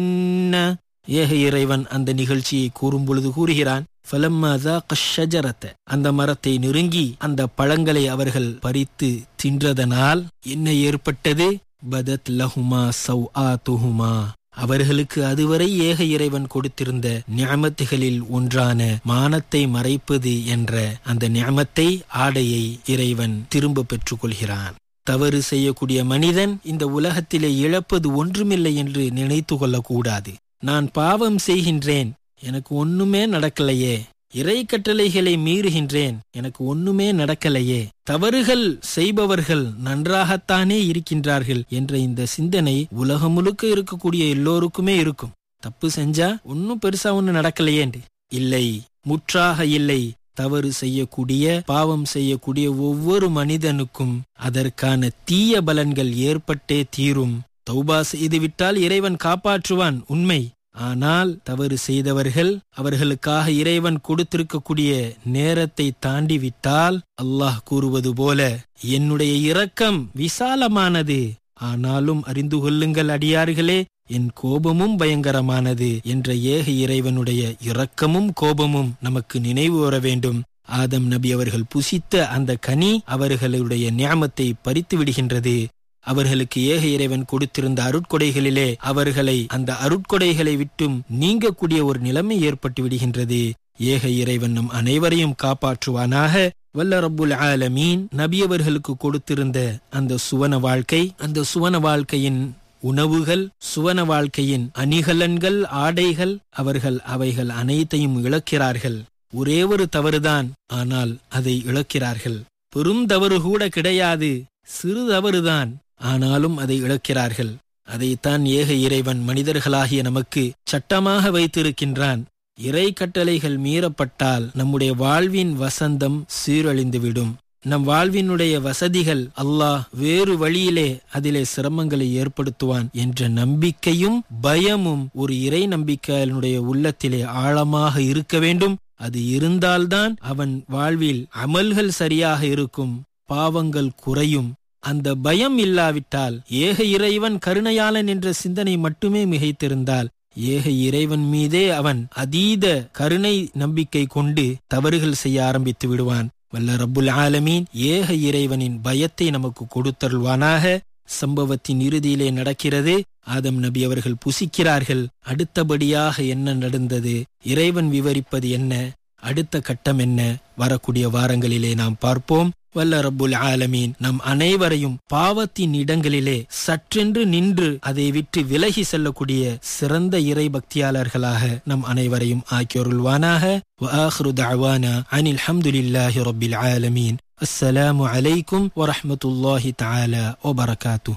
ஏக இறைவன் அந்த நிகழ்ச்சியை கூறும் பொழுது கூறுகிறான் "ஃபலம்மா ذاق الشجرة", அந்த மரத்தை நெருங்கி அந்த பழங்களை அவர்கள் பறித்து தின்றதனால் என்ன ஏற்பட்டது பதத் லஹுமா சௌஆத்துஹுமா அவர்களுக்கு அதுவரை ஏக இறைவன் கொடுத்திருந்த நியமத்துகளில் ஒன்றான மானத்தை மறைப்பது என்ற அந்த நியமத்தை ஆடையை இறைவன் திரும்ப பெற்றுக் கொள்கிறான் தவறு செய்யக்கூடிய மனிதன் இந்த உலகத்திலே இழப்பது ஒன்றுமில்லை என்று நினைத்து கொள்ளக்கூடாது நான் பாவம் செய்கின்றேன் எனக்கு ஒண்ணுமே நடக்கலையே இறை கட்டளைகளை மீறுகின்றேன் எனக்கு ஒண்ணுமே நடக்கலையே தவறுகள் செய்பவர்கள் நன்றாகத்தானே இருக்கின்றார்கள் என்ற இந்த சிந்தனை உலகம் முழுக்க இருக்கக்கூடிய எல்லோருக்குமே இருக்கும் தப்பு செஞ்சா ஒன்னும் பெருசா ஒண்ணு நடக்கலையேண்டு இல்லை முற்றாக இல்லை தவறு செய்யக்கூடிய பாவம் செய்யக்கூடிய ஒவ்வொரு மனிதனுக்கும் அதற்கான தீய பலன்கள் ஏற்பட்டே தீரும் தௌபா செய்துவிட்டால் இறைவன் காப்பாற்றுவான் உண்மை ஆனால் தவறு செய்தவர்கள் அவர்களுக்காக இறைவன் கொடுத்திருக்கக்கூடிய நேரத்தை தாண்டி விட்டால் அல்லாஹ் கூறுவது போல என்னுடைய இரக்கம் விசாலமானது ஆனாலும் அறிந்து கொள்ளுங்கள் அடியார்களே என் கோபமும் பயங்கரமானது என்ற ஏக இறைவனுடைய இரக்கமும் கோபமும் நமக்கு நினைவு வர வேண்டும் ஆதம் நபி அவர்கள் புசித்த அந்த கனி அவர்களுடைய நியாமத்தை பறித்து விடுகின்றது அவர்களுக்கு ஏக இறைவன் கொடுத்திருந்த அருட்கொடைகளிலே அவர்களை அந்த அருட்கொடைகளை விட்டும் நீங்கக்கூடிய ஒரு நிலைமை ஏற்பட்டு விடுகின்றது ஏக இறைவன் நம் அனைவரையும் காப்பாற்றுவானாக வல்ல ரப்புல் ஆலமீன் நபியவர்களுக்கு கொடுத்திருந்த அந்த சுவன வாழ்க்கை அந்த சுவன வாழ்க்கையின் உணவுகள் சுவன வாழ்க்கையின் அணிகலன்கள் ஆடைகள் அவர்கள் அவைகள் அனைத்தையும் இழக்கிறார்கள் ஒரே ஒரு தவறுதான் ஆனால் அதை இழக்கிறார்கள் பெரும் தவறு கூட கிடையாது சிறு தவறுதான் ஆனாலும் அதை இழக்கிறார்கள் அதைத்தான் ஏக இறைவன் மனிதர்களாகிய நமக்கு சட்டமாக வைத்திருக்கின்றான் இறை கட்டளைகள் மீறப்பட்டால் நம்முடைய வாழ்வின் வசந்தம் சீரழிந்துவிடும் நம் வாழ்வினுடைய வசதிகள் அல்லாஹ் வேறு வழியிலே அதிலே சிரமங்களை ஏற்படுத்துவான் என்ற நம்பிக்கையும் பயமும் ஒரு இறை நம்பிக்கையினுடைய உள்ளத்திலே ஆழமாக இருக்க வேண்டும் அது இருந்தால்தான் அவன் வாழ்வில் அமல்கள் சரியாக இருக்கும் பாவங்கள் குறையும் அந்த பயம் இல்லாவிட்டால் ஏக இறைவன் கருணையாளன் என்ற சிந்தனை மட்டுமே மிகைத்திருந்தால் ஏக இறைவன் மீதே அவன் அதீத கருணை நம்பிக்கை கொண்டு தவறுகள் செய்ய ஆரம்பித்து விடுவான் வல்ல ரப்புல் ஆலமீன் ஏக இறைவனின் பயத்தை நமக்கு கொடுத்தருள்வானாக சம்பவத்தின் இறுதியிலே நடக்கிறது ஆதம் நபி அவர்கள் புசிக்கிறார்கள் அடுத்தபடியாக என்ன நடந்தது இறைவன் விவரிப்பது என்ன அடுத்த கட்டம் என்ன வரக்கூடிய வாரங்களிலே நாம் பார்ப்போம் வல்ல ரப்புல் ஆலமீன் நம் அனைவரையும் பாவத்தின் இடங்களிலே சற்றென்று நின்று அதை விட்டு விலகி செல்லக்கூடிய சிறந்த இறை பக்தியாளர்களாக நம் அனைவரையும் ஆக்கியருள்வானாக وآخر دعوانا عن الحمد لله رب العالمين السلام عليكم ورحمة الله تعالى وبركاته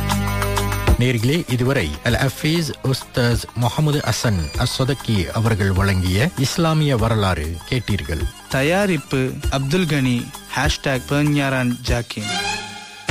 நேர்களே இதுவரை அல் அஃபீஸ் உஸ்தாஸ் முகமது அசன் அஸ்வதக்கி அவர்கள் வழங்கிய இஸ்லாமிய வரலாறு கேட்டீர்கள் தயாரிப்பு அப்துல் கனி ஹேஷ்டாக் பெர்ஞாரான் ஜாக்கின்